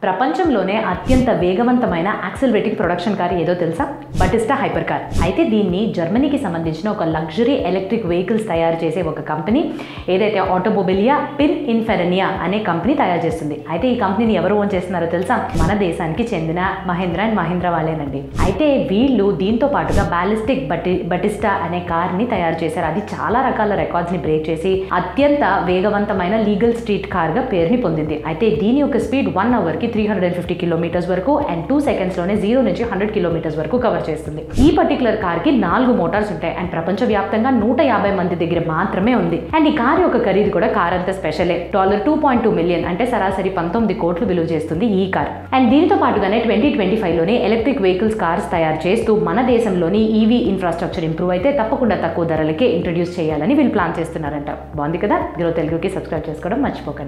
ప్రపంచంలోనే అత్యంత వేగవంతమైన యాక్సిలరేటింగ్ ప్రొడక్షన్ కార్ ఏదో తెలుసా బటిస్టా హైపర్ కార్ అయితే దీన్ని జర్మనీకి సంబంధించిన ఒక లగ్జరీ ఎలక్ట్రిక్ వెహికల్స్ తయారు చేసే ఒక కంపెనీ ఏదైతే ఆటోమొబిలియా పిన్ ఇన్ఫెరనియా అనే కంపెనీ తయారు చేస్తుంది అయితే ఈ కంపెనీని ఎవరు ఓన్ చేస్తున్నారో తెలుసా మన దేశానికి చెందిన మహేంద్ర అండ్ మహేంద్ర వాళ్ళేనండి అయితే వీళ్ళు దీంతో పాటుగా బ్యాలిస్టిక్ బటి బటిస్టా అనే కార్ని తయారు చేశారు అది చాలా రకాల రికార్డ్స్ని బ్రేక్ చేసి అత్యంత వేగవంతమైన లీగల్ స్ట్రీట్ కార్గా పేరుని పొందింది అయితే దీని యొక్క స్పీడ్ వన్ అవర్కి three hundred and fifty kilometres వరకు అండ్ టూ సెకండ్స్లోనే జీరో నుంచి హండ్రెడ్ కిలోమీటర్స్ వరకు కవర్ చేస్తుంది ఈ పర్టికులర్ కార్కి నాలుగు మోటార్స్ ఉంటాయి అండ్ ప్రపంచవ్యాప్తంగా నూట యాభై మంది దగ్గర మాత్రమే ఉంది అండ్ ఈ కార్ యొక్క ఖరీదు కూడా కార్ అంత స్పెషలే dollar two point two million అంటే సరాసరి పంతొమ్మిది కోట్లు విలువ చేస్తుంది ఈ కార్ అండ్ దీనితో పాటుగానే ట్వంటీ ట్వంటీ ఫైవ్లోనే ఎలక్ట్రిక్ వెహికల్స్ కార్స్ తయారు చేస్తూ మన దేశంలోని ఈవీ ఇన్ఫ్రాస్ట్రక్చర్ ఇంప్రూవ్ అయితే తప్పకుండా తక్కువ ధరలకే ఇంట్రడ్యూస్ చేయాలని వీళ్ళు ప్లాన్ చేస్తున్నారంట బాగుంది కదా గ్రో తెలుగుకి సబ్స్క్రైబ్ చేసుకోవడం మర్చిపోకండి